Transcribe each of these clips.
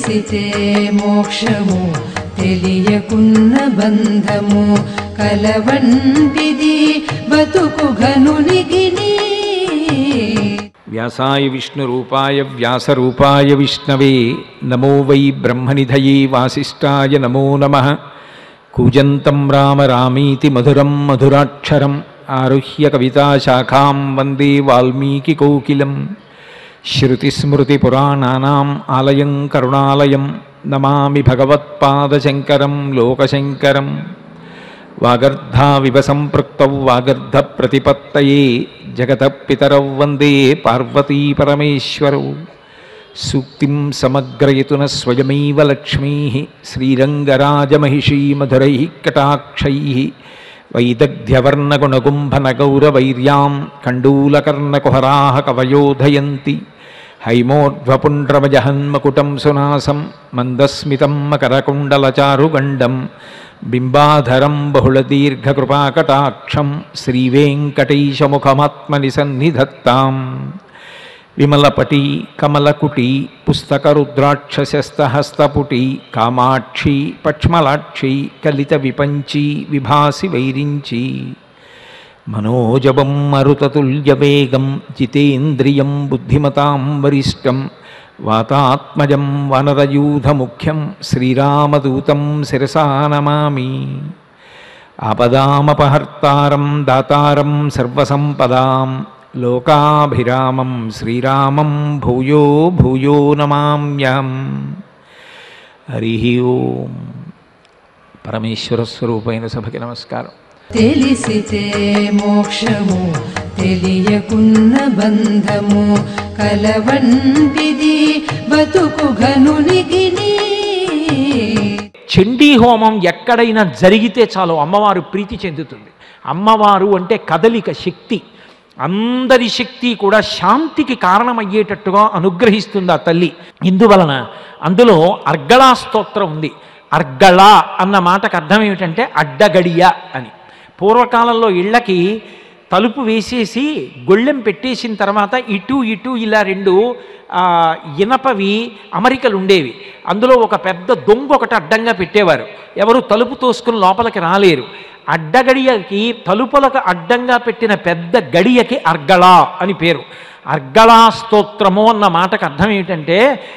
తెలిసితే మోక్షము తెలియకున్న బంధము కలవంటిది బతుకు ఘనునికిని వ్యాసాయ విష్ణురూపాయ వ్యాసరూపాయ విష్ణవే నమో వై బ్రహ్మనిధయే వాసిష్ఠాయ నమో నమ కూజంతం రామ రామీతి మధురం మధురాక్షరం ఆరుహ్య కవితాశాఖాం వందే వాల్మీకికోకిలం శృతిస్మృతిపురాణానాం ఆలయం కరుణాలయం నమామి భగవత్పాదశంకరం లోకశంకరం వాగర్ధావివ సంపృక్తౌ వాగర్ధ ప్రతిపత్తయే జగత పితరౌ వందే పార్వతీ పరమేశ్వరౌ సూక్తిం సమగ్రయతున స్వయమైవ లక్ష్మీ శ్రీరంగరాజమహిషీ మధురై కటాక్షై వైదగ్ధ్యవర్ణగుణగుంభనగౌరవైర్యాం కండూలకర్ణకుహరా కవయోధయంతి హైమోర్ధ్వపుండ్రమజహన్మకుటం సునాసం మందస్మితం మకరకుండలచారుగండం బింబాధరం బహుళదీర్ఘకృపాకటాక్షం శ్రీవేంకటేశముఖమాత్మని సన్నిధత్తాం విమలపటి కమలకుటి పుస్తకరుద్రాక్షశస్తహస్తపుటి కామాక్షి పక్ష్మలాక్షి కలిత విపంచి విభాసి వైరించి మనోజవం మరుతతుల్యవేగం జితేంద్రియం బుద్ధిమతాం వరిష్టం వాతాత్మజం వనరయూధముఖ్యం శ్రీరామదూతం శిరసా నమామి ఆపదామపహర్తారం దాతారం సర్వసంపదాం లోకాభిరామం శ్రీరామం భూయో భూయో నమామ్యం హరి ఓం పరమేశ్వర స్వరూపైన సభకి నమస్కారం తెలిసితే మోక్షము తెలియకున్న బంధము కలవంటిది బతుకు ఘనునికిని చండీ హోమం ఎక్కడైనా జరిగితే చాలు అమ్మవారు ప్రీతి చెందుతుంది అమ్మవారు అంటే కదలిక శక్తి అందరి శక్తి కూడా శాంతికి కారణమయ్యేటట్టుగా అనుగ్రహిస్తుంది ఆ తల్లి ఇందువలన అందులో అర్గళా స్తోత్రం ఉంది అర్గళ అన్న మాటకు అర్థం ఏమిటంటే అడ్డగడియ అని పూర్వకాలంలో ఇళ్ళకి తలుపు వేసేసి గొళ్ళెం పెట్టేసిన తర్వాత ఇటు ఇటు ఇలా రెండు ఆ, ఇనపవి అమరికలు ఉండేవి అందులో ఒక పెద్ద దొంగ ఒకటి అడ్డంగా పెట్టేవారు ఎవరు తలుపు తోసుకుని లోపలికి రాలేరు అడ్డగడియకి తలుపులకు అడ్డంగా పెట్టిన పెద్ద గడియకి అర్గళ అని పేరు అర్గళా స్తోత్రము అన్న మాటకు అర్థం ఏమిటంటే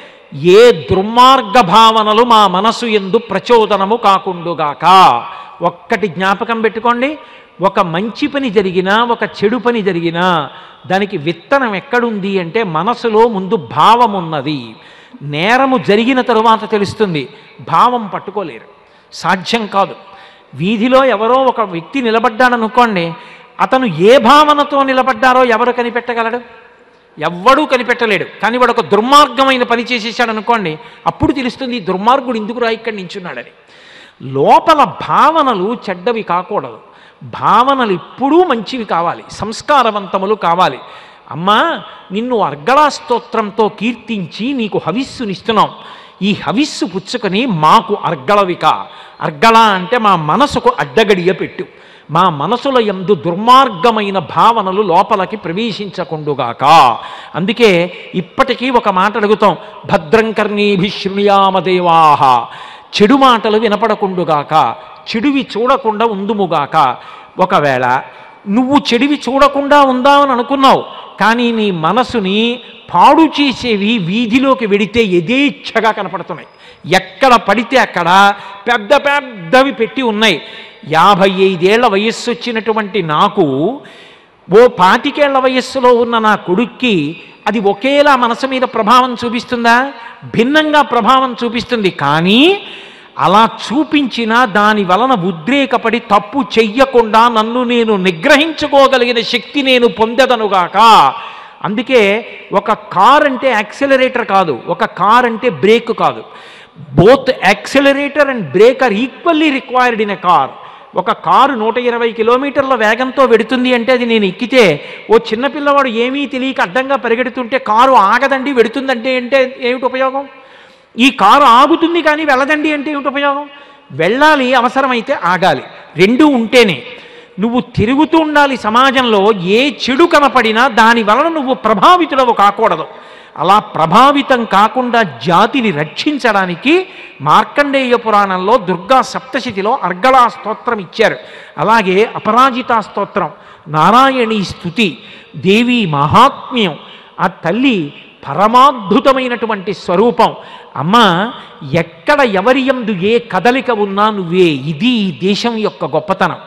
ఏ దుర్మార్గ భావనలు మా మనసు ఎందు ప్రచోదనము కాకుండుగాక ఒక్కటి జ్ఞాపకం పెట్టుకోండి ఒక మంచి పని జరిగినా ఒక చెడు పని జరిగినా దానికి విత్తనం ఎక్కడుంది అంటే మనసులో ముందు భావం ఉన్నది నేరము జరిగిన తరువాత తెలుస్తుంది భావం పట్టుకోలేరు సాధ్యం కాదు వీధిలో ఎవరో ఒక వ్యక్తి నిలబడ్డాడనుకోండి అతను ఏ భావనతో నిలబడ్డారో ఎవరు కనిపెట్టగలడు ఎవ్వడూ కనిపెట్టలేడు కానీ వాడు ఒక దుర్మార్గమైన పని చేసేసాడు అనుకోండి అప్పుడు తెలుస్తుంది ఈ దుర్మార్గుడు ఎందుకు రా ఇక్కడ నించున్నాడని లోపల భావనలు చెడ్డవి కాకూడదు భావనలు ఎప్పుడూ మంచివి కావాలి సంస్కారవంతములు కావాలి అమ్మా నిన్ను అర్గళా స్తోత్రంతో కీర్తించి నీకు హవిస్సునిస్తున్నాం ఈ హవిస్సు పుచ్చుకొని మాకు అర్గళవిక అర్గళ అంటే మా మనసుకు అడ్డగడియ పెట్టు మా మనసుల యందు దుర్మార్గమైన భావనలు లోపలికి ప్రవేశించకుండుగాక అందుకే ఇప్పటికీ ఒక మాట అడుగుతాం భద్రం కర్ణీభిశృణుయామదేవాహ చెడు మాటలు వినపడకుండుగాక చెడువి చూడకుండా ఉందుముగాక ఒకవేళ నువ్వు చెడివి చూడకుండా ఉందామని అనుకున్నావు కానీ నీ మనసుని పాడు చేసేవి వీధిలోకి వెడితే యథేచ్ఛగా కనపడుతున్నాయి ఎక్కడ పడితే అక్కడ పెద్ద పెద్దవి పెట్టి ఉన్నాయి యాభై ఐదేళ్ల వయస్సు వచ్చినటువంటి నాకు ఓ పాతికేళ్ల వయస్సులో ఉన్న నా కొడుక్కి అది ఒకేలా మనసు మీద ప్రభావం చూపిస్తుందా భిన్నంగా ప్రభావం చూపిస్తుంది కానీ అలా చూపించిన దాని వలన ఉద్రేకపడి తప్పు చెయ్యకుండా నన్ను నేను నిగ్రహించుకోగలిగిన శక్తి నేను పొందదనుగాక అందుకే ఒక కార్ అంటే యాక్సిలరేటర్ కాదు ఒక కార్ అంటే బ్రేక్ కాదు both accelerator and brake are equally required in a car ఒక కారు నూట ఇరవై కిలోమీటర్ల వేగంతో వెడుతుంది అంటే అది నేను ఎక్కితే ఓ చిన్నపిల్లవాడు ఏమీ తెలియక అడ్డంగా పరిగెడుతుంటే కారు ఆగదండి వెడుతుందంటే అంటే ఏమిటి ఉపయోగం ఈ కారు ఆగుతుంది కానీ వెళ్ళదండి అంటే ఏమిటి ఉపయోగం వెళ్ళాలి అవసరమైతే ఆగాలి రెండూ ఉంటేనే నువ్వు తిరుగుతూ ఉండాలి సమాజంలో ఏ చెడు కనపడినా దాని వలన నువ్వు ప్రభావితుడవు కాకూడదు అలా ప్రభావితం కాకుండా జాతిని రక్షించడానికి మార్కండేయ పురాణంలో దుర్గా సప్తశతిలో అర్గళా స్తోత్రం ఇచ్చారు అలాగే అపరాజితా స్తోత్రం నారాయణీ స్థుతి దేవి మహాత్మ్యం ఆ తల్లి పరమాద్భుతమైనటువంటి స్వరూపం అమ్మ ఎక్కడ ఎవరి యందు ఏ కదలిక ఉన్నా నువ్వే ఇది ఈ దేశం యొక్క గొప్పతనం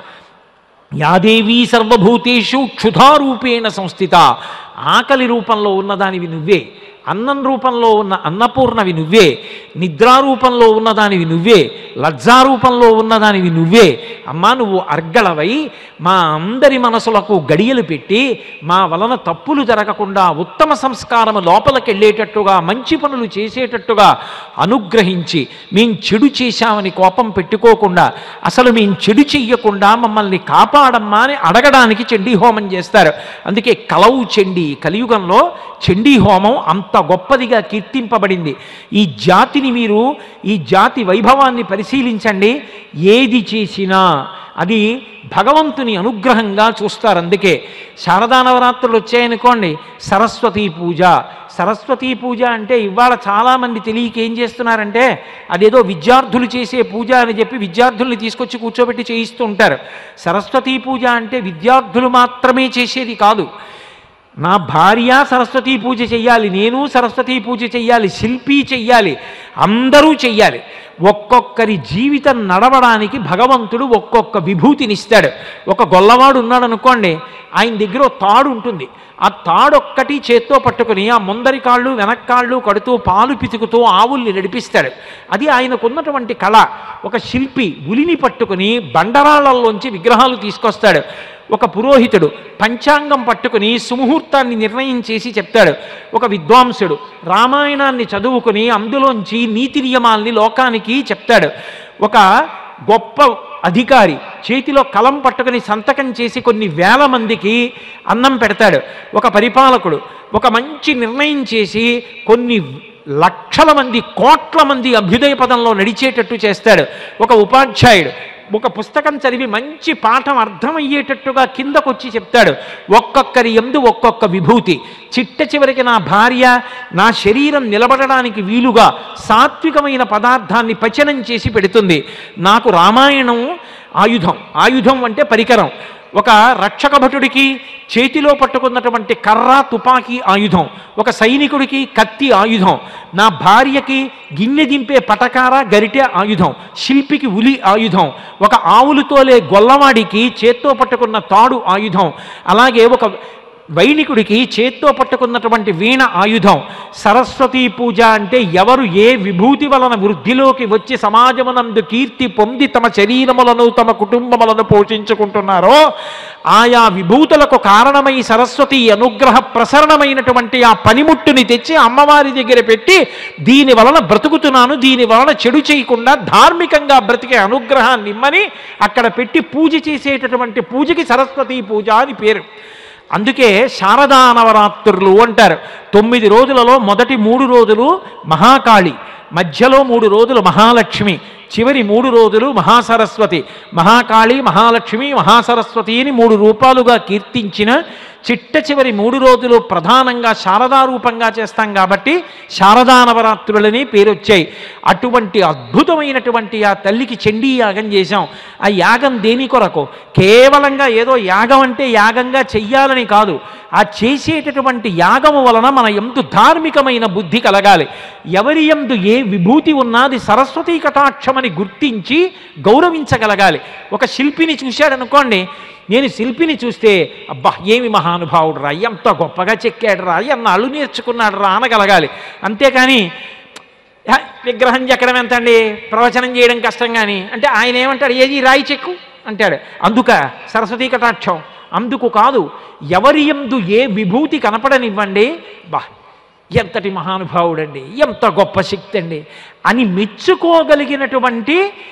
యాదేవీ సర్వభూతేషు క్షుధారూపేణ సంస్థిత ఆకలి రూపంలో ఉన్నదానివి నువ్వే అన్నం రూపంలో ఉన్న అన్నపూర్ణవి నువ్వే నిద్రారూపంలో ఉన్నదానివి నువ్వే లజ్జారూపంలో ఉన్నదానివి నువ్వే అమ్మా నువ్వు అర్గళవై మా అందరి మనసులకు గడియలు పెట్టి మా వలన తప్పులు జరగకుండా ఉత్తమ సంస్కారము లోపలికి వెళ్ళేటట్టుగా మంచి పనులు చేసేటట్టుగా అనుగ్రహించి మేం చెడు చేశామని కోపం పెట్టుకోకుండా అసలు మేం చెడు చెయ్యకుండా మమ్మల్ని కాపాడమ్మా అని అడగడానికి చండీ హోమం చేస్తారు అందుకే కలవు చండీ కలియుగంలో చండీ హోమం అంత గొప్పదిగా కీర్తింపబడింది ఈ జాతిని మీరు ఈ జాతి వైభవాన్ని పరిశీలించండి ఏది చేసినా అది భగవంతుని అనుగ్రహంగా చూస్తారు అందుకే శారదా నవరాత్రులు వచ్చాయనుకోండి సరస్వతీ పూజ సరస్వతీ పూజ అంటే ఇవాళ చాలామంది తెలియక ఏం చేస్తున్నారంటే అదేదో విద్యార్థులు చేసే పూజ అని చెప్పి విద్యార్థుల్ని తీసుకొచ్చి కూర్చోబెట్టి చేయిస్తూ ఉంటారు సరస్వతీ పూజ అంటే విద్యార్థులు మాత్రమే చేసేది కాదు నా భార్య సరస్వతీ పూజ చెయ్యాలి నేను సరస్వతీ పూజ చెయ్యాలి శిల్పి చెయ్యాలి అందరూ చెయ్యాలి ఒక్కొక్కరి జీవితం నడవడానికి భగవంతుడు ఒక్కొక్క విభూతినిస్తాడు ఒక గొల్లవాడు ఉన్నాడు అనుకోండి ఆయన దగ్గర ఓ తాడు ఉంటుంది ఆ తాడొక్కటి చేత్తో పట్టుకుని ఆ ముందరి కాళ్ళు వెనక్కాళ్ళు కడుతూ పాలు పితుకుతూ ఆవుల్ని నడిపిస్తాడు అది ఆయనకున్నటువంటి కళ ఒక శిల్పి ఉలిని పట్టుకుని బండరాళ్లలోంచి విగ్రహాలు తీసుకొస్తాడు ఒక పురోహితుడు పంచాంగం పట్టుకుని సుముహూర్తాన్ని నిర్ణయం చేసి చెప్తాడు ఒక విద్వాంసుడు రామాయణాన్ని చదువుకుని అందులోంచి నీతి నియమాల్ని లోకానికి చెప్తాడు ఒక గొప్ప అధికారి చేతిలో కలం పట్టుకుని సంతకం చేసి కొన్ని వేల మందికి అన్నం పెడతాడు ఒక పరిపాలకుడు ఒక మంచి నిర్ణయం చేసి కొన్ని లక్షల మంది కోట్ల మంది అభ్యుదయ పదంలో నడిచేటట్టు చేస్తాడు ఒక ఉపాధ్యాయుడు ఒక పుస్తకం చదివి మంచి పాఠం అర్థమయ్యేటట్టుగా కిందకొచ్చి చెప్తాడు ఒక్కొక్కరి ఎందు ఒక్కొక్క విభూతి చిట్ట చివరికి నా భార్య నా శరీరం నిలబడడానికి వీలుగా సాత్వికమైన పదార్థాన్ని పచనం చేసి పెడుతుంది నాకు రామాయణం ఆయుధం ఆయుధం అంటే పరికరం ఒక రక్షక భటుడికి చేతిలో పట్టుకున్నటువంటి కర్ర తుపాకీ ఆయుధం ఒక సైనికుడికి కత్తి ఆయుధం నా భార్యకి గిన్నె దింపే పటకార గరిటె ఆయుధం శిల్పికి ఉలి ఆయుధం ఒక ఆవులు తోలే గొల్లవాడికి చేత్తో పట్టుకున్న తాడు ఆయుధం అలాగే ఒక వైణికుడికి చేత్తో పట్టుకున్నటువంటి వీణ ఆయుధం సరస్వతీ పూజ అంటే ఎవరు ఏ విభూతి వలన వృద్ధిలోకి వచ్చి సమాజమునందు కీర్తి పొంది తమ శరీరములను తమ కుటుంబములను పోషించుకుంటున్నారో ఆయా విభూతులకు కారణమై సరస్వతి అనుగ్రహ ప్రసరణమైనటువంటి ఆ పనిముట్టుని తెచ్చి అమ్మవారి దగ్గర పెట్టి దీని వలన బ్రతుకుతున్నాను దీని వలన చెడు చేయకుండా ధార్మికంగా బ్రతికే అనుగ్రహాన్ని ఇమ్మని అక్కడ పెట్టి పూజ చేసేటటువంటి పూజకి సరస్వతీ పూజ అని పేరు అందుకే శారదా నవరాత్రులు అంటారు తొమ్మిది రోజులలో మొదటి మూడు రోజులు మహాకాళి మధ్యలో మూడు రోజులు మహాలక్ష్మి చివరి మూడు రోజులు మహాసరస్వతి మహాకాళి మహాలక్ష్మి మహాసరస్వతి అని మూడు రూపాలుగా కీర్తించిన చిట్ట చివరి మూడు రోజులు ప్రధానంగా శారదా రూపంగా చేస్తాం కాబట్టి శారదా నవరాత్రులని పేరు వచ్చాయి అటువంటి అద్భుతమైనటువంటి ఆ తల్లికి చండీ యాగం చేశాం ఆ యాగం దేని కొరకు కేవలంగా ఏదో యాగం అంటే యాగంగా చెయ్యాలని కాదు ఆ చేసేటటువంటి యాగము వలన మన ఎందు ధార్మికమైన బుద్ధి కలగాలి ఎవరి ఎందు ఏ విభూతి ఉన్నది సరస్వతీ కటాక్షమని గుర్తించి గౌరవించగలగాలి ఒక శిల్పిని చూశాడనుకోండి నేను శిల్పిని చూస్తే అబ్బా ఏమి మహానుభావుడు రా ఎంత గొప్పగా చెక్కాడు రా ఎన్నాళ్ళు నేర్చుకున్నాడు రా అనగలగాలి అంతేకాని "హ, విగ్రహం చెక్కడం ఎంత అండి ప్రవచనం చేయడం కష్టం కానీ అంటే ఆయన ఏమంటాడు ఏది ఈ రాయి చెక్కు అంటాడు అందుక సరస్వతీ కటాక్షం అందుకు కాదు ఎవరి ఎందు ఏ విభూతి కనపడనివ్వండి బా ఎంతటి మహానుభావుడండి ఎంత గొప్ప శక్తి అండి అని మెచ్చుకోగలిగినటువంటి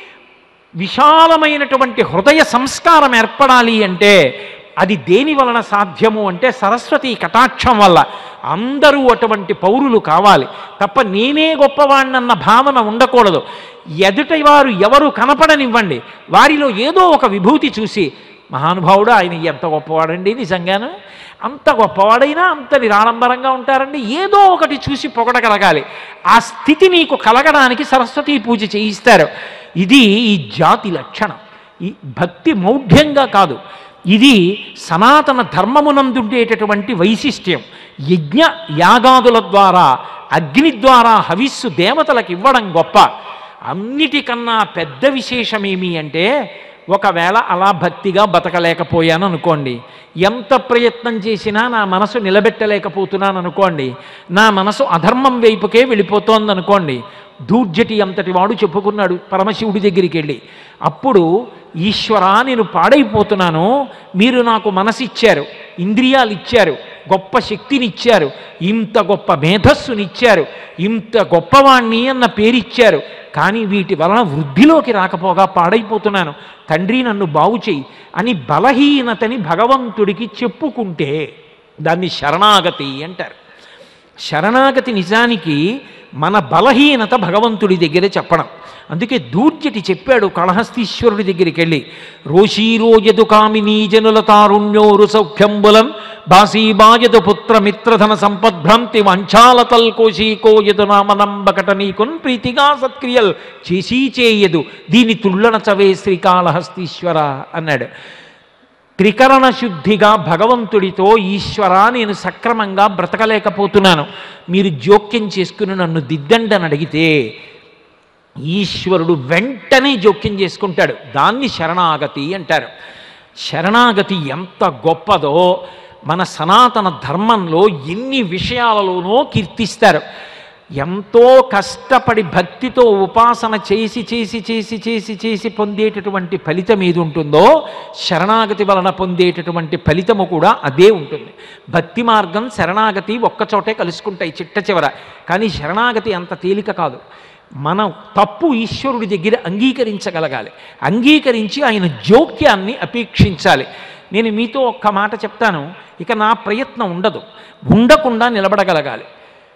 విశాలమైనటువంటి హృదయ సంస్కారం ఏర్పడాలి అంటే అది దేని వలన సాధ్యము అంటే సరస్వతి కటాక్షం వల్ల అందరూ అటువంటి పౌరులు కావాలి తప్ప నేనే గొప్పవాణ్ణన్న భావన ఉండకూడదు ఎదుటి వారు ఎవరు కనపడనివ్వండి వారిలో ఏదో ఒక విభూతి చూసి మహానుభావుడు ఆయన ఎంత గొప్పవాడండి నిజంగాను అంత గొప్పవాడైనా అంత నిరాడంబరంగా ఉంటారండి ఏదో ఒకటి చూసి పొగడగలగాలి ఆ స్థితి నీకు కలగడానికి సరస్వతీ పూజ చేయిస్తారు ఇది ఈ జాతి లక్షణం ఈ భక్తి మౌఢ్యంగా కాదు ఇది సనాతన ధర్మమునందుండేటటువంటి వైశిష్ట్యం యజ్ఞ యాగాదుల ద్వారా అగ్ని ద్వారా హవిస్సు దేవతలకు ఇవ్వడం గొప్ప అన్నిటికన్నా పెద్ద విశేషమేమి అంటే ఒకవేళ అలా భక్తిగా బతకలేకపోయాను అనుకోండి ఎంత ప్రయత్నం చేసినా నా మనసు నిలబెట్టలేకపోతున్నాను అనుకోండి నా మనసు అధర్మం వైపుకే వెళ్ళిపోతోంది అనుకోండి దూర్జటి అంతటి వాడు చెప్పుకున్నాడు పరమశివుడి దగ్గరికి వెళ్ళి అప్పుడు ఈశ్వరా నేను పాడైపోతున్నాను మీరు నాకు మనసిచ్చారు ఇంద్రియాలు ఇచ్చారు గొప్ప శక్తిని ఇచ్చారు ఇంత గొప్ప మేధస్సునిచ్చారు ఇంత గొప్పవాణ్ణి అన్న పేరిచ్చారు కానీ వీటి వలన వృద్ధిలోకి రాకపోగా పాడైపోతున్నాను తండ్రి నన్ను బాగు చెయ్యి అని బలహీనతని భగవంతుడికి చెప్పుకుంటే దాన్ని శరణాగతి అంటారు శరణాగతి నిజానికి మన బలహీనత భగవంతుడి దగ్గర చెప్పడం అందుకే దూర్జటి చెప్పాడు కళహస్తీశ్వరుడి దగ్గరికి వెళ్ళి రోషీరోజదు కామినీ జనుల తారుణ్యోరు సౌఖ్యంబులం బాసీబాయదు పుత్ర మిత్రధన సంపద్భ్రాంతి వంచాలతల్ కోశీకోయదు నామనంబకట నీకున్ ప్రీతిగా సత్క్రియల్ చేసీ చేయదు దీని తుళ్ళన చవే శ్రీకాళహస్తీశ్వర అన్నాడు త్రికరణ శుద్ధిగా భగవంతుడితో ఈశ్వర నేను సక్రమంగా బ్రతకలేకపోతున్నాను మీరు జోక్యం చేసుకుని నన్ను దిద్దండని అడిగితే ఈశ్వరుడు వెంటనే జోక్యం చేసుకుంటాడు దాన్ని శరణాగతి అంటారు శరణాగతి ఎంత గొప్పదో మన సనాతన ధర్మంలో ఎన్ని విషయాలలోనో కీర్తిస్తారు ఎంతో కష్టపడి భక్తితో ఉపాసన చేసి చేసి చేసి చేసి చేసి పొందేటటువంటి ఫలితం ఏది ఉంటుందో శరణాగతి వలన పొందేటటువంటి ఫలితము కూడా అదే ఉంటుంది భక్తి మార్గం శరణాగతి ఒక్కచోటే కలుసుకుంటాయి చిట్ట చివర కానీ శరణాగతి అంత తేలిక కాదు మనం తప్పు ఈశ్వరుడి దగ్గర అంగీకరించగలగాలి అంగీకరించి ఆయన జోక్యాన్ని అపేక్షించాలి నేను మీతో ఒక్క మాట చెప్తాను ఇక నా ప్రయత్నం ఉండదు ఉండకుండా నిలబడగలగాలి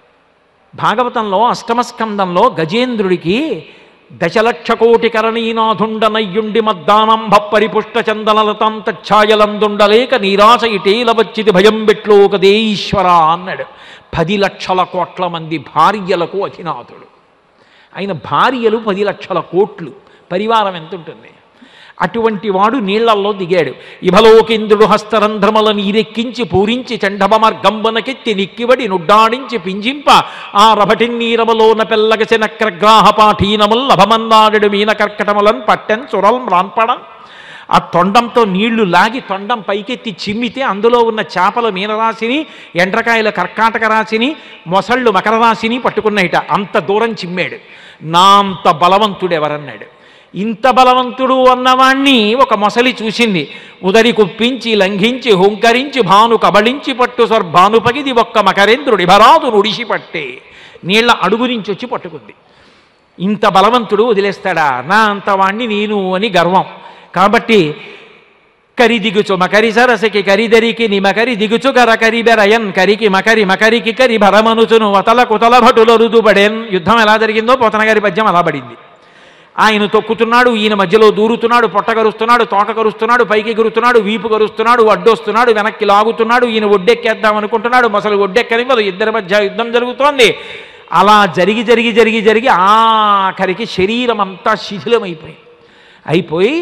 భాగవతంలో అష్టమస్కందంలో గజేంద్రుడికి దశలక్ష కోటి కరణీనాథుండనయ్యుండి మద్దానంభ పరిపుష్ట చందనలతాం తఛాయలందుండలేక నీరాశ ఇటేల వచ్చిది భయం బెట్లోకదే ఈశ్వర అన్నాడు పది లక్షల కోట్ల మంది భార్యలకు అధినాథుడు ఆయన భార్యలు పది లక్షల కోట్లు పరివారం ఎంత ఉంటుంది అటువంటి వాడు నీళ్లల్లో దిగాడు ఇభలోకేంద్రుడు హస్తరంధ్రమల నీరెక్కించి పూరించి చండభమర్గంబనకెత్తి నిక్కివడి నుడ్డాడించి పింజింప ఆ రభటిన్నీరమలోన పెల్లగసి నక్రగ్రాహ పాఠీనముల్ లభమన్నాడు మీన కర్కటములన్ పట్టెన్ చురల్ మ్రాన్పడం ఆ తొండంతో నీళ్లు లాగి తొండం పైకెత్తి చిమ్మితే అందులో ఉన్న చేపల మీనరాశిని ఎండ్రకాయల కర్కాటక రాశిని మొసళ్ళు మకర రాశిని పట్టుకున్నాయిట అంత దూరం చిమ్మాడు నా అంత బలవంతుడెవరన్నాడు ఇంత బలవంతుడు అన్నవాణ్ణి ఒక మొసలి చూసింది ఉదరి కుప్పించి లంఘించి హుంకరించి భాను కబళించి పట్టు స్వర్భానుపగిది ఒక్క మకరేంద్రుడి భరాదు నుడిసి పట్టే నీళ్ల అడుగు నుంచి వచ్చి పట్టుకుంది ఇంత బలవంతుడు వదిలేస్తాడా నా అంతవాణ్ణి నేను అని గర్వం కాబట్టి కరి దిగుచు మకరి సరసకి కరిదరికి నిమకరి దిగుచు కర కరి బెరయన్ కరికి మకరి మకరికి కరి భరమనుచును వతల కుతల భటుల రుదుబడెన్ యుద్ధం ఎలా జరిగిందో పోతన గారి పద్యం అలా పడింది ఆయన తొక్కుతున్నాడు ఈయన మధ్యలో దూరుతున్నాడు పొట్ట కరుస్తున్నాడు తోక కరుస్తున్నాడు పైకి ఎగురుతున్నాడు వీపు కరుస్తున్నాడు అడ్డొస్తున్నాడు వెనక్కి లాగుతున్నాడు ఈయన ఒడ్డెక్కేద్దాం అనుకుంటున్నాడు మసలు ఒడ్డెక్కనివ్వదు ఇద్దరి మధ్య యుద్ధం జరుగుతోంది అలా జరిగి జరిగి జరిగి జరిగి ఆఖరికి శరీరం అంతా శిథిలమైపోయింది అయిపోయి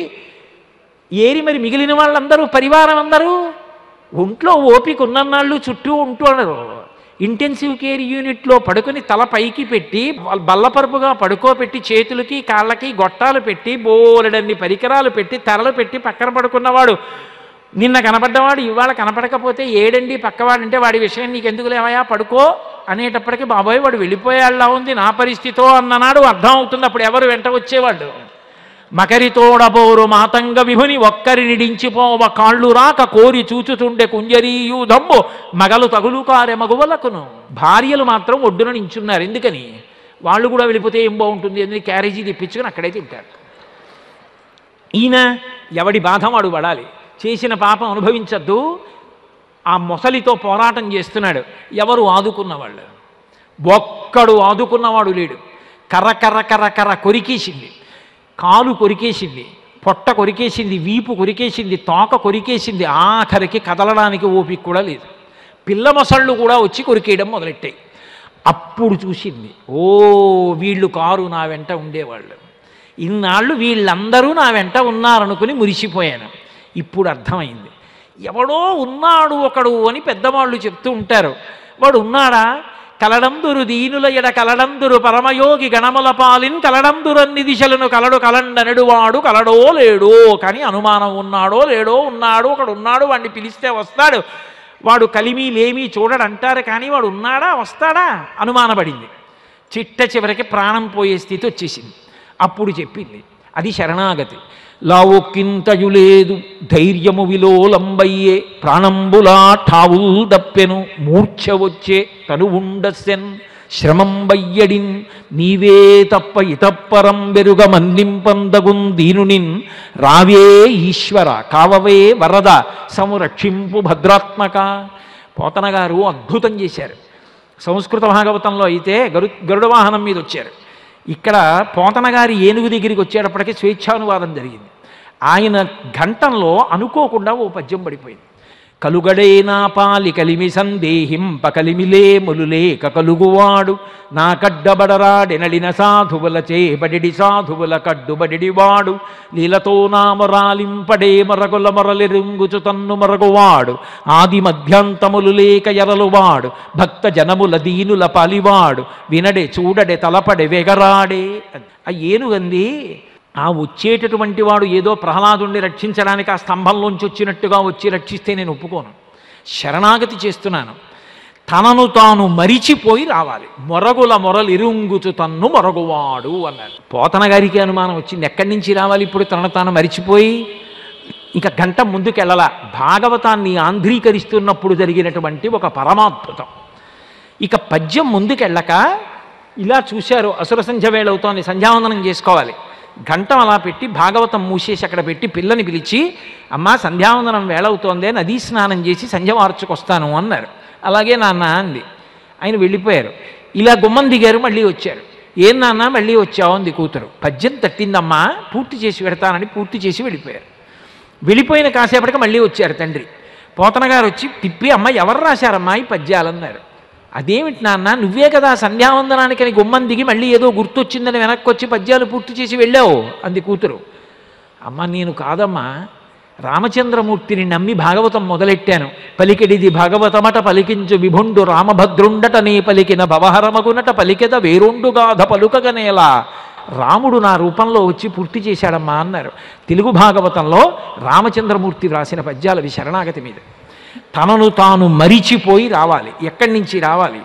ఏరి మరి మిగిలిన వాళ్ళందరూ పరివారం అందరూ ఒంట్లో ఓపిక ఉన్నన్నాళ్ళు చుట్టూ ఉంటున్నారు ఇంటెన్సివ్ కేర్ యూనిట్లో పడుకొని తల పైకి పెట్టి బ- బల్లపరుపుగా పడుకోబెట్టి చేతులకి కాళ్ళకి గొట్టాలు పెట్టి బోలెడన్ని పరికరాలు పెట్టి తెరలు పెట్టి పక్కన పడుకున్నవాడు నిన్న కనపడ్డవాడు ఇవాళ కనపడకపోతే ఏడండి పక్కవాడంటే వాడి విషయం నీకు ఎందుకు లేవయా పడుకో అనేటప్పటికీ బాబోయ్ వాడు వెళ్ళిపోయేలా ఉంది నా పరిస్థితో అన్ననాడు అర్థం అవుతుంది అప్పుడు ఎవరు వెంట వచ్చేవాళ్ళు మకరితోడబోరు మాతంగ విభుని ఒక్కరి నిడించిపోవ కాళ్ళు రాక కోరి చూచుతుండే కుంజరీయు దమ్ము మగలు తగులు కారె మగువలకును భార్యలు మాత్రం ఒడ్డున నించున్నారు ఎందుకని వాళ్ళు కూడా వెళ్ళిపోతే ఏం బాగుంటుంది అని క్యారేజీ తెప్పించుకొని అక్కడే తింటారు ఈయన ఎవడి బాధ వాడు పడాలి చేసిన పాపం అనుభవించద్దు ఆ మొసలితో పోరాటం చేస్తున్నాడు ఎవరు ఆదుకున్నవాళ్ళు ఒక్కడు ఆదుకున్నవాడు లేడు కర్ర కర్ర కర్ర కర్ర కొరికేసింది కాలు కొరికేసింది పొట్ట కొరికేసింది వీపు కొరికేసింది తోక కొరికేసింది ఆఖరికి కదలడానికి ఓపిక కూడా లేదు పిల్ల మొసళ్ళు కూడా వచ్చి కొరికేయడం మొదలెట్టాయి అప్పుడు చూసింది ఓ వీళ్ళు కారు నా వెంట ఉండేవాళ్ళు ఇన్నాళ్ళు వీళ్ళందరూ నా వెంట ఉన్నారనుకుని మురిసిపోయాను ఇప్పుడు అర్థమైంది ఎవడో ఉన్నాడు ఒకడు అని పెద్దవాళ్ళు చెప్తూ ఉంటారు వాడు ఉన్నాడా కలడందురు దీనుల ఎడ కలడందురు పరమయోగి గణముల పాలిన్ కలడందురన్ని దిశలను కలడు కలండనడు వాడు కలడో లేడో కానీ అనుమానం ఉన్నాడో లేడో ఉన్నాడు ఒకడు ఉన్నాడు వాడిని పిలిస్తే వస్తాడు వాడు కలిమి లేమి చూడడంటారు కానీ వాడు ఉన్నాడా వస్తాడా అనుమానపడింది చిట్ట చివరికి ప్రాణం పోయే స్థితి వచ్చేసింది అప్పుడు చెప్పింది అది శరణాగతి లావొక్కింతయు లేదు ధైర్యము విలోలంబయ్యే ప్రాణంబులా ఠావుల్ దప్పెను మూర్ఛ వచ్చే తను ఉండస్సెన్ శ్రమం బయ్యడిన్ నీవే తప్ప ఇతప్పరం వెరుగ మన్నింపందగున్ దీనునిన్ రావే ఈశ్వర కావవే వరద సంరక్షింపు భద్రాత్మక పోతన గారు అద్భుతం చేశారు సంస్కృత భాగవతంలో అయితే గరు గరుడ వాహనం మీద వచ్చారు ఇక్కడ పోతన గారి ఏనుగు దగ్గరికి వచ్చేటప్పటికి స్వేచ్ఛానువాదం జరిగింది ఆయన ఘంటంలో అనుకోకుండా ఓ పద్యం పడిపోయింది కలుగడేనా పాలి కలిమి సందేహింప కలిమిలే ములులేక కలుగువాడు నా కడ్డబడరాడెనడిన సాధువుల చేబడిడి సాధువుల కడ్డుబడిడివాడు లీలతో నామరాలింపడే మరగుల మరలిరుంగుచు తన్ను మరగువాడు ఆది మధ్యాంతములు లేక ఎరలువాడు భక్త జనముల దీనుల పాలివాడు వినడే చూడడే తలపడే వెగరాడే అని. ఆ ఏనుగంది ఆ వచ్చేటటువంటి వాడు ఏదో ప్రహ్లాదుణ్ణి రక్షించడానికి ఆ స్తంభంలోంచి వచ్చినట్టుగా వచ్చి రక్షిస్తే నేను ఒప్పుకోను శరణాగతి చేస్తున్నాను తనను తాను మరిచిపోయి రావాలి మొరగుల మొరలు ఇరుంగుచు తన్ను మొరగువాడు అన్నారు పోతన గారికి అనుమానం వచ్చింది ఎక్కడి నుంచి రావాలి ఇప్పుడు తనను తాను మరిచిపోయి ఇంకా గంట ముందుకెళ్ళాల భాగవతాన్ని ఆంధ్రీకరిస్తున్నప్పుడు జరిగినటువంటి ఒక పరమాద్భుతం ఇక పద్యం ముందుకెళ్ళక ఇలా చూశారు అసుర సంధ్య వేళ అవుతోంది సంధ్యావందనం చేసుకోవాలి గంటం అలా పెట్టి భాగవతం మూసేసి అక్కడ పెట్టి పిల్లని పిలిచి అమ్మా సంధ్యావందనం వేళ అవుతోందే నదీ స్నానం చేసి సంధ్య మార్చుకొస్తాను అన్నారు అలాగే నాన్న అంది ఆయన వెళ్ళిపోయారు ఇలా గుమ్మం దిగారు మళ్ళీ వచ్చారు ఏం నాన్న మళ్ళీ వచ్చావు అంది కూతురు పద్యం తట్టిందమ్మా పూర్తి చేసి పెడతానని పూర్తి చేసి వెళ్ళిపోయారు వెళ్ళిపోయిన కాసేపటికి మళ్ళీ వచ్చారు తండ్రి పోతన గారు వచ్చి తిప్పి అమ్మ ఎవరు రాశారమ్మా ఈ పద్యాలన్నారు అదేమిటి నాన్న నువ్వే కదా సంధ్యావందనానికని గుమ్మం దిగి మళ్ళీ ఏదో గుర్తొచ్చిందని వెనక్కి వచ్చి పద్యాలు పూర్తి చేసి వెళ్ళావు అంది కూతురు అమ్మ నేను కాదమ్మా రామచంద్రమూర్తిని నమ్మి భాగవతం మొదలెట్టాను పలికిడిది భాగవతమట పలికించు విభుండు రామభద్రుండట నీ పలికిన భవహరమగునట పలికెద వేరుండుగాధ పలుకగనేలా రాముడు నా రూపంలో వచ్చి పూర్తి చేశాడమ్మా అన్నారు తెలుగు భాగవతంలో రామచంద్రమూర్తి వ్రాసిన పద్యాలవి శరణాగతి మీద తనను తాను మరిచిపోయి రావాలి ఎక్కడి నుంచి రావాలి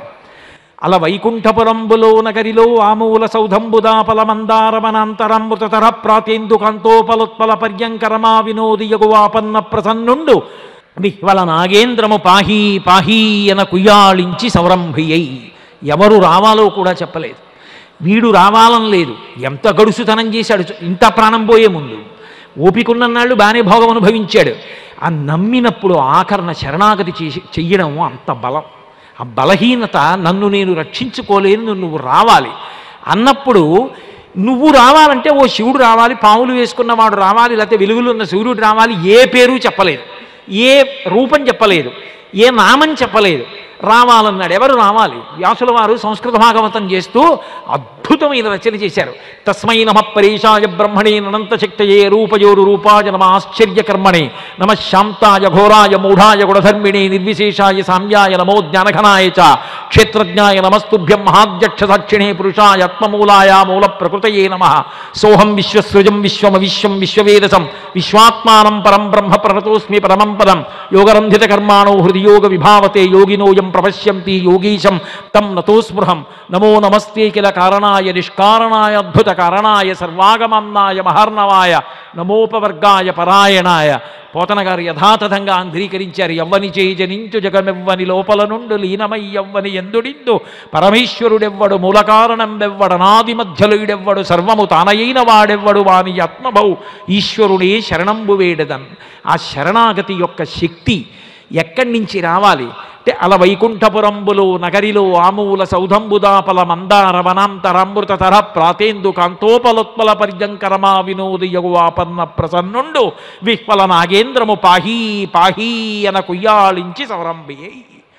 అల వైకుంఠపురంబులో నగరిలో ఆమూల సౌధంబుదాపల మందారమనంతరంబుతర ప్రాతేందు కాంతోపలోత్పల పర్యంకరమా వినోది యగువాపన్న ప్రసన్నుండు విహ్వల నాగేంద్రము పాహీ పాహీ అన కుయ్యాళించి సౌరంభియ్యై ఎవరు రావాలో కూడా చెప్పలేదు వీడు రావాలని లేదు ఎంత గడుసుతనం చేశాడు ఇంత ప్రాణం పోయే ముందు ఓపికన్నన్నాళ్ళు బాగానే భోగం అనుభవించాడు ఆ నమ్మినప్పుడు ఆకరణ శరణాగతి చేసి చెయ్యడం అంత బలం ఆ బలహీనత నన్ను నేను రక్షించుకోలేను నువ్వు రావాలి అన్నప్పుడు నువ్వు రావాలంటే ఓ శివుడు రావాలి పాములు వేసుకున్నవాడు రావాలి లేకపోతే వెలుగులు ఉన్న సూర్యుడు రావాలి ఏ పేరు చెప్పలేదు ఏ రూపం చెప్పలేదు ఏ నామం చెప్పలేదు రావాలన్నాడు ఎవరు రావాలి వ్యాసుల వారు సంస్కృత భాగవతం చేస్తూ అద్భుతమైన రచన చేశారు తస్మై నమ పరేశాయ బ్రహ్మణే అనంత శక్తయే రూపయోరు రూపాయ నమ ఆశ్చర్యకర్మణే నమ శాంతాయ ఘోరాయ మూఢాయ గుణధర్మిణే నిర్విశేషాయ సామ్యాయ నమో జ్ఞానఘనాయ చ క్షేత్రజ్ఞాయ నమస్తుభ్యం మహాధ్యక్ష సాక్షిణే పురుషాయ ఆత్మమూలాయ మూల ప్రకృతయే నమ సోహం విశ్వసృజం విశ్వమ విశ్వం విశ్వవేదసం విశ్వాత్మానం పరం బ్రహ్మ ప్రణతోస్మి పరమం పదం యోగరంధిత కర్మాణో హృదియోగ విభావతే యోగినోయం ప్రపశ్యంతి యోగీశం తం నతోస్పృహం నమో నమస్తే కిల కారణాయ నిష్కారణాయ అద్భుత కారణాయ సర్వాగమన్నాయ మహర్ణవాయ నమోపవర్గాయ పరాయణాయ పోతన గారు యథాతథంగా ఆంధ్రీకరించారు ఎవ్వని చేయి జనించు జగమెవ్వని లోపల నుండు లీనమై ఎవ్వని ఎందుడిందు పరమేశ్వరుడెవ్వడు మూల కారణంబెవ్వడు నాది మధ్యలుడెవ్వడు సర్వము తానయైన వాడెవ్వడు వాని ఆత్మభౌ ఈశ్వరుడే శరణంబు వేడదన్ ఆ శరణాగతి యొక్క శక్తి ఎక్కడి నుంచి రావాలి అంటే అల వైకుంఠపురంబులు నగరిలో ఆమూల సౌధంబుదాపల మందార వనాంతరామృత తర ప్రాతేందు కాంతోపలోత్పల పర్యంకరమా వినోదయగు ఆపన్న ప్రసన్నుండు విహ్వల నాగేంద్రము పాహీ పాహీ అన కుయ్యాళించి సవరంబియ్యి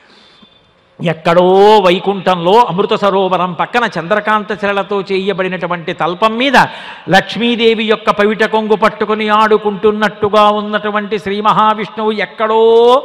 ఎక్కడో వైకుంఠంలో అమృత సరోవరం పక్కన చంద్రకాంత శిలలతో చేయబడినటువంటి తల్పం మీద లక్ష్మీదేవి యొక్క పవిట కొంగు పట్టుకుని ఆడుకుంటున్నట్టుగా ఉన్నటువంటి శ్రీ మహావిష్ణువు ఎక్కడో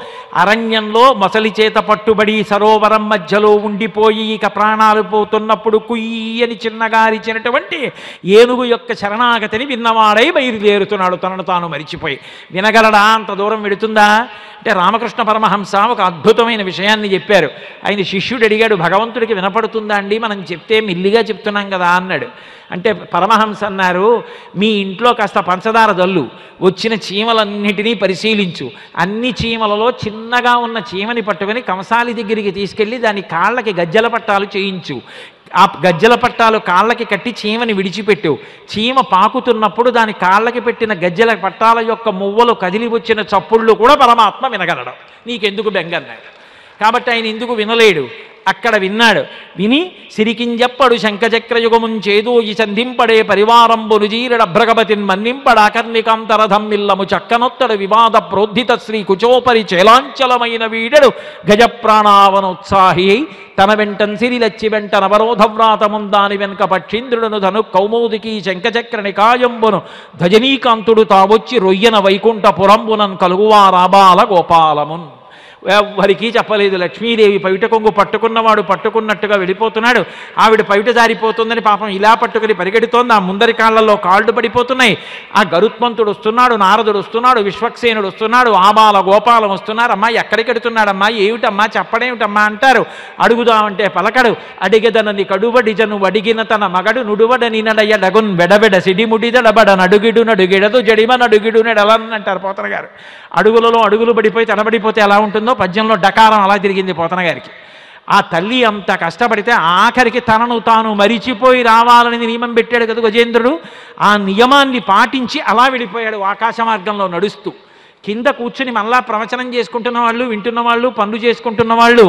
అరణ్యంలో మొసలి చేత పట్టుబడి సరోవరం మధ్యలో ఉండిపోయి ఇక ప్రాణాలు పోతున్నప్పుడు కుయ్యని చిన్నగా అరిచినటువంటి ఏనుగు యొక్క శరణాగతిని విన్నవాడై బయలుదేరుతున్నాడు తనను తాను మరిచిపోయి వినగలడా అంత దూరం వెడుతుందా అంటే రామకృష్ణ పరమహంస ఒక అద్భుతమైన విషయాన్ని చెప్పారు ఆయన శిష్యుడు అడిగాడు భగవంతుడికి వినపడుతుందా అండి మనం చెప్తే మిల్లిగా చెప్తున్నాం కదా అన్నాడు అంటే పరమహంస అన్నారు మీ ఇంట్లో కాస్త పంచదార దల్లు వచ్చిన చీమలన్నిటినీ పరిశీలించు అన్ని చీమలలో చిన్నగా ఉన్న చీమని పట్టుకొని కంసాలి దగ్గరికి తీసుకెళ్ళి దాని కాళ్ళకి గజ్జల పట్టాలు చేయించు ఆ గజ్జల పట్టాలు కాళ్ళకి కట్టి చీమని విడిచిపెట్టు చీమ పాకుతున్నప్పుడు దాని కాళ్ళకి పెట్టిన గజ్జల పట్టాల యొక్క మువ్వలు కదిలి వచ్చిన చప్పుళ్ళు కూడా పరమాత్మ వినగలడం నీకెందుకు బెంగన్నాడు కాబట్టి ఆయన ఎందుకు వినలేడు అక్కడ విన్నాడు విని సిరికింజప్పడు శంఖచక్రయుగముం చేదు ఈ సంధింపడే పరివారంబు రుజీరడ భ్రగపతిన్ మన్నింపడాకర్ణికాంతరథం మిల్లము చక్కనొత్తడు వివాద ప్రోద్ధిత శ్రీ కుచోపరి చేలాంచలమైన వీడడు గజ ప్రాణావనోత్సాహి అయి తన వెంటన్ సిరిలచ్చి వెంట నవరోధవ్రాతముందాని వెనుక పక్షీంద్రుడును ధను కౌమోదికి శంఖచక్ర నికాయంబును ధజనీకాంతుడు తావొచ్చి రొయ్యన వైకుంఠ పురంబునన్ కలుగువారాబాల గోపాలమున్ ఎవరికి చెప్పలేదు లక్ష్మీదేవి పవిట కొంగు పట్టుకున్నవాడు పట్టుకున్నట్టుగా వెళ్ళిపోతున్నాడు ఆవిడ పవిట జారిపోతుందని పాపం ఇలా పట్టుకుని పరిగెడుతోంది ఆ ముందరి కాళ్ళల్లో కాళ్ళు పడిపోతున్నాయి ఆ గరుత్మంతుడు వస్తున్నాడు నారదుడు వస్తున్నాడు విశ్వక్సేనుడు వస్తున్నాడు ఆబాల గోపాలం వస్తున్నారు అమ్మా ఎక్కడికి ఎడుతున్నాడమ్మా ఏమిటమ్మా చెప్పడేమిటమ్మా అంటారు అడుగుదామంటే పలకడు అడిగదనని కడువడిజను అడిగిన తన మగడు నుడువడని నడయ డగున్ వెడబెడ సిడిముడిదడబడ నడుగిడు నడుగిడదు జడిమ నడుగిడు నెడలన్ అంటారు పోతన గారు అడుగులలో అడుగులు పడిపోయి తడబడిపోతే ఎలా ఉంటుందో పద్యంలో డకారం అలా తిరిగింది పోతన గారికి ఆ తల్లి అంత కష్టపడితే ఆఖరికి తనను తాను మరిచిపోయి రావాలని నియమం పెట్టాడు కదా గజేంద్రుడు ఆ నియమాన్ని పాటించి అలా వెళ్ళిపోయాడు ఆకాశ మార్గంలో నడుస్తూ కింద కూర్చుని మళ్ళా ప్రవచనం చేసుకుంటున్న వాళ్ళు వింటున్న వాళ్ళు పనులు చేసుకుంటున్న వాళ్ళు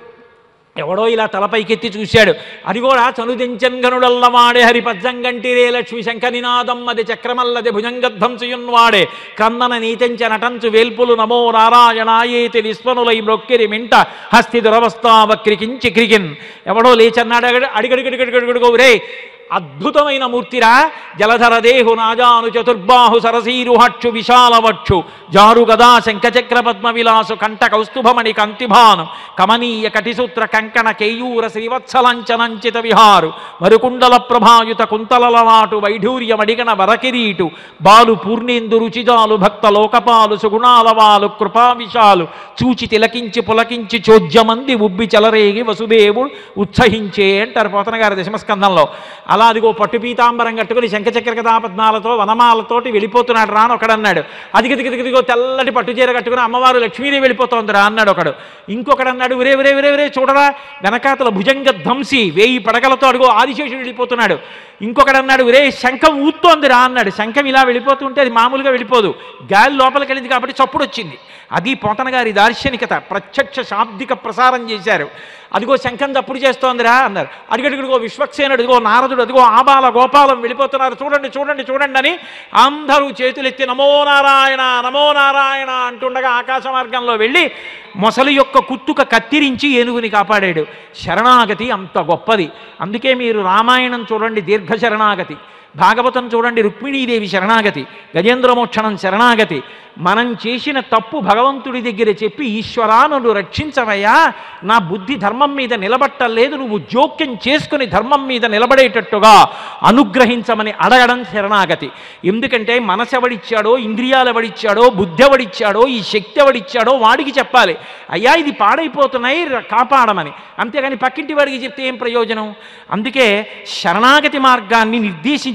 ఎవడో ఇలా తలపైకెత్తి చూశాడు అది కూడా చనుదించన్గనుడల్లవాడే హరి పజ్జంగంటిరే లక్ష్మి శంఖనినాదం అది చక్రమల్లది భుజంగధ్వంసుయున్వాడే కన్నన నీతించ నటంచు వేల్పులు నమో నారాయణాయేతి నిస్వనులై మ్రొక్కిరి మింట హస్తి దురవస్థావక్రికించి క్రికిన్ ఎవడో లేచన్నాడు అడిగడిగడిగడిగడిగో రే అద్భుతమైన మూర్తిరా జలధర దేహు నాజాను చతుర్బాహు సరసీరుహక్షు విశాలవక్షు జారు గదా శంఖచక్ర పద్మ విలాసు కంఠ కౌస్తుభమణి కంతిభానం కమనీయ కటిసూత్ర కంకణ కేయూర శ్రీవత్సలంచనంచిత విహారు మరుకుండల ప్రభాయుత కుంతలలవాటు వైఢూర్యమడిగన వరకిరీటు బాలు పూర్ణేందు రుచిజాలు భక్త లోకపాలు సుగుణాలవాలు కృపావిశాలు చూచి తిలకించి పులకించి చోద్యమంది ఉబ్బి చెలరేగి వసుదేవుడు ఉత్సహించే అంటారు పోతన గారి దశమస్కందంలో అలా అదిగో పట్టు పీతాంబరం కట్టుకుని శంఖచక్ర కథాపద్మాలతో వనమాలతోటి వెళ్ళిపోతున్నాడు రా అని ఒకడన్నాడు అదిగి దిగి దిగిదిగో తెల్లటి పట్టు చీర కట్టుకుని అమ్మవారు లక్ష్మీదేవి వెళ్ళిపోతోంది రా అన్నాడు ఒకడు ఇంకొకడు అన్నాడు విరే విరే విరే విరే చూడరా వెనకాతల భుజంగ ధ్వంసి వేయి పడగలతో అడుగు ఆదిశేషుడు వెళ్ళిపోతున్నాడు ఇంకొకడు అన్నాడు విరే శంఖం ఊత్తోంది రా అన్నాడు శంఖం ఇలా వెళ్ళిపోతుంటే అది మామూలుగా వెళ్ళిపోదు గాలి లోపలికి వెళ్ళింది కాబట్టి చప్పుడు వచ్చింది అది పోతన గారి దార్శనికత ప్రత్యక్ష శాబ్దిక ప్రసారం చేశారు అదిగో శంఖం తప్పుడు చేస్తోందిరా అన్నారు అడిగడిగడిగో విశ్వక్సేనుడు అదిగో నారదుడు అదిగో ఆబాల గోపాలం వెళ్ళిపోతున్నారు చూడండి చూడండి చూడండి అని అందరూ చేతులెత్తి నమో నారాయణ నమో నారాయణ అంటుండగా ఆకాశ మార్గంలో వెళ్ళి మొసలి యొక్క కుత్తుక కత్తిరించి ఏనుగుని కాపాడాడు శరణాగతి అంత గొప్పది అందుకే మీరు రామాయణం చూడండి దీర్ఘ శరణాగతి భాగవతం చూడండి రుక్మిణీదేవి శరణాగతి గజేంద్రమోక్షణం శరణాగతి మనం చేసిన తప్పు భగవంతుడి దగ్గర చెప్పి ఈశ్వరా నన్ను రక్షించవయ్యా నా బుద్ధి ధర్మం మీద నిలబట్టలేదు నువ్వు జోక్యం చేసుకుని ధర్మం మీద నిలబడేటట్టుగా అనుగ్రహించమని అడగడం శరణాగతి ఎందుకంటే మనసు ఎవడిచ్చాడో ఇంద్రియాలు ఎవడిచ్చాడో బుద్ధి ఎవడిచ్చాడో ఈ శక్తి ఎవడిచ్చాడో వాడికి చెప్పాలి అయ్యా ఇది పాడైపోతున్నాయి ర- కాపాడమని అంతేగాని పక్కింటి వాడికి చెప్తే ఏం ప్రయోజనం అందుకే శరణాగతి మార్గాన్ని నిర్దేశించి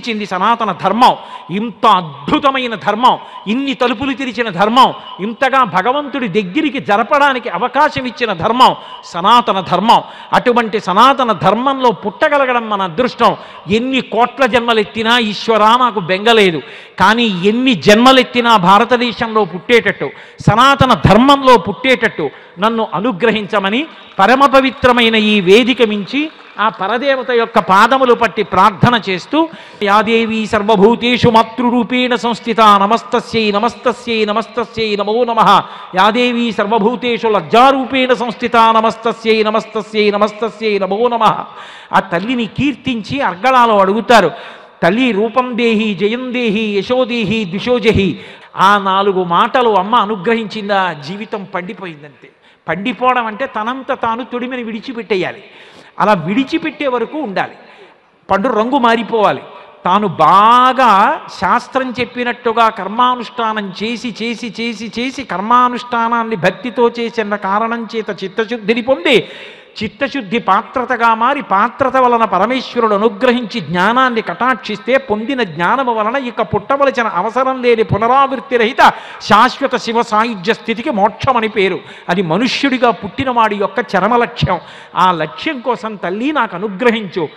సృష్టించింది సనాతన ధర్మం ఇంత అద్భుతమైన ధర్మం ఇన్ని తలుపులు తెరిచిన ధర్మం ఇంతగా భగవంతుడి దగ్గరికి జరపడానికి అవకాశం ఇచ్చిన ధర్మం సనాతన ధర్మం అటువంటి సనాతన ధర్మంలో పుట్టగలగడం మన అదృష్టం ఎన్ని కోట్ల జన్మలెత్తినా ఈశ్వరా నాకు బెంగలేదు కానీ ఎన్ని జన్మలెత్తినా భారతదేశంలో పుట్టేటట్టు సనాతన ధర్మంలో పుట్టేటట్టు నన్ను అనుగ్రహించమని పరమ పవిత్రమైన ఈ వేదిక మించి ఆ పరదేవత యొక్క పాదములు పట్టి ప్రార్థన చేస్తూ యాదేవి సర్వభూతేషు మాతృరూపేణ సంస్థిత నమస్తస్యై నమస్తస్యై నమస్తస్యై నమో నమ యాదేవి సర్వభూతేషు లజ్జారూపేణ సంస్థిత నమస్తస్యై నమస్తస్యై నమస్తస్యై నమో నమ ఆ తల్లిని కీర్తించి అర్గళాలో అడుగుతారు తల్లి రూపం దేహి జయం దేహి యశోదేహి దిశోజహి ఆ నాలుగు మాటలు అమ్మ అనుగ్రహించిందా జీవితం పండిపోయిందంతే పండిపోవడం అంటే తనంత తాను తొడిమిని విడిచిపెట్టేయాలి అలా విడిచిపెట్టే వరకు ఉండాలి పండు రంగు మారిపోవాలి తాను బాగా శాస్త్రం చెప్పినట్టుగా కర్మానుష్ఠానం చేసి చేసి చేసి చేసి కర్మానుష్ఠానాన్ని భక్తితో చేసిన కారణం చేత చిత్తశుద్ధిని పొంది చిత్తశుద్ధి పాత్రతగా మారి పాత్రత వలన పరమేశ్వరుడు అనుగ్రహించి జ్ఞానాన్ని కటాక్షిస్తే పొందిన జ్ఞానము వలన ఇక పుట్టవలసిన అవసరం లేని పునరావృత్తి రహిత శాశ్వత శివ సాయుధ్య స్థితికి మోక్షమని పేరు అది మనుష్యుడిగా పుట్టినవాడి యొక్క చరమ లక్ష్యం ఆ లక్ష్యం కోసం తల్లి నాకు అనుగ్రహించు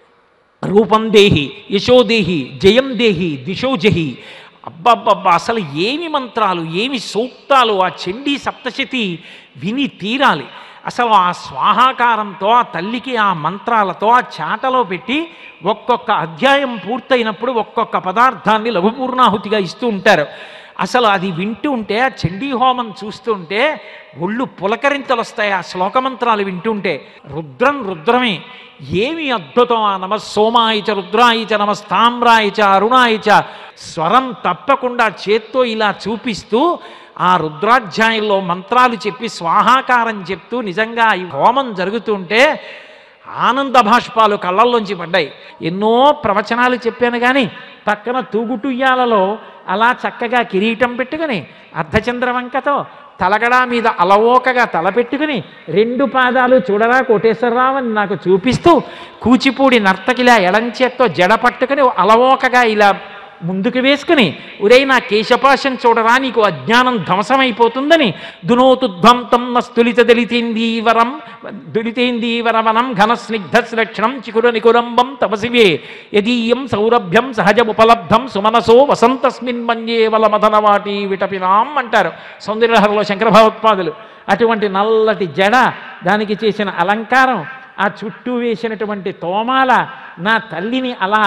రూపం దేహి యశోదేహి జయం దేహి దిశోజహి అబ్బబ్బబ్బా అసలు ఏమి మంత్రాలు ఏమి సూక్తాలు ఆ చండీ సప్తశతి విని తీరాలి అసలు ఆ స్వాహాకారంతో ఆ తల్లికి ఆ మంత్రాలతో ఆ చాటలో పెట్టి ఒక్కొక్క అధ్యాయం పూర్తయినప్పుడు ఒక్కొక్క పదార్థాన్ని లఘుపూర్ణాహుతిగా ఇస్తూ ఉంటారు అసలు అది వింటూ ఉంటే ఆ చండీ హోమం చూస్తుంటే ఒళ్ళు పులకరింతలు వస్తాయి ఆ శ్లోకమంత్రాలు వింటుంటే రుద్రం రుద్రమే ఏమి అద్భుతం ఆ నమ సోమాయిచ రుద్రాయిచ నమస్తామ్రాయిచ అరుణాయిచ స్వరం తప్పకుండా చేత్తో ఇలా చూపిస్తూ ఆ రుద్రాధ్యాయంలో మంత్రాలు చెప్పి స్వాహాకారం చెప్తూ నిజంగా ఈ హోమం జరుగుతుంటే ఆనంద భాష్పాలు కళ్ళల్లోంచి పడ్డాయి ఎన్నో ప్రవచనాలు చెప్పాను కానీ పక్కన తూగుటుయ్యాలలో అలా చక్కగా కిరీటం పెట్టుకుని అర్ధచంద్రవంకతో తలగడా మీద అలవోకగా తలపెట్టుకుని రెండు పాదాలు చూడరా కోటేశ్వరరావు అని నాకు చూపిస్తూ కూచిపూడి నర్తకిలా ఎడంచేత్తో జడ పట్టుకుని అలవోకగా ఇలా ముందుకు వేసుకుని ఉరే నా కేశపాశం చూడరా నీకు అజ్ఞానం ధ్వంసమైపోతుందని దునోతుధ్వంతం నస్తులిత దళితేందీవరం దళితేందీవరవనం ఘన స్నిగ్ధ లక్షణం చికుర నికురంబం తపసివే యదీయం సౌరభ్యం సహజముపలబ్ధం సుమనసో వసంతస్మిన్ మన్యే వలమదనవాటి విటపినాం అంటారు సౌందర్యహరలో శంకర భగవత్పాదులు అటువంటి నల్లటి జడ దానికి చేసిన అలంకారం ఆ చుట్టూ వేసినటువంటి తోమాల నా తల్లిని అలా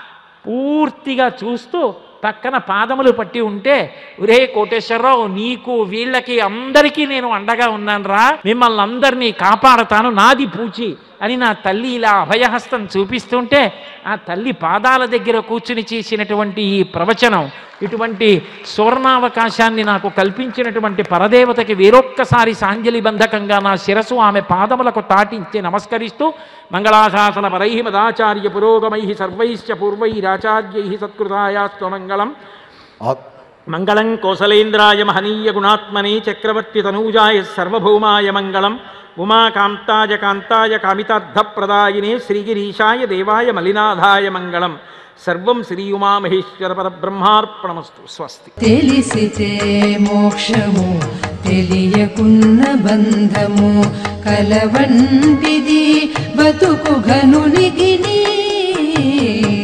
పూర్తిగా చూస్తూ పక్కన పాదములు పట్టి ఉంటే ఒరే కోటేశ్వరరావు నీకు వీళ్ళకి అందరికీ నేను అండగా ఉన్నాను రా మిమ్మల్ని అందరినీ కాపాడతాను నాది పూచి అని నా తల్లి ఇలా అభయహస్తం చూపిస్తుంటే ఆ తల్లి పాదాల దగ్గర కూర్చుని చేసినటువంటి ఈ ప్రవచనం ఇటువంటి సువర్ణావకాశాన్ని నాకు కల్పించినటువంటి పరదేవతకి వేరొక్కసారి సాంజలి బంధకంగా నా శిరసు ఆమె పాదములకు తాటించి నమస్కరిస్తూ మంగళాశాసన పరై మదాచార్య పురోగమై సర్వైశ్చ పూర్వైరాచార్యై సత్కృతాయాస్త్వమంగళం ఆత్- మంగళం కోసలేంద్రాయ మహనీయ గుణాత్మనే చక్రవర్తి తనూజాయ సర్వభౌమాయ మంగళం ఉమాకాంతాయ కాంతాయ కామితార్థప్రదాయినే శ్రీగిరీశాయ దేవాయ మలినాథాయ మంగళం సర్వం శ్రీ ఉమామహేశ్వర పరబ్రహ్మార్పణమస్తు స్వస్తి తెలిసితే మోక్షము తెలియకున్న బంధము కలవంటిది బతుకు ఘనునికి నీ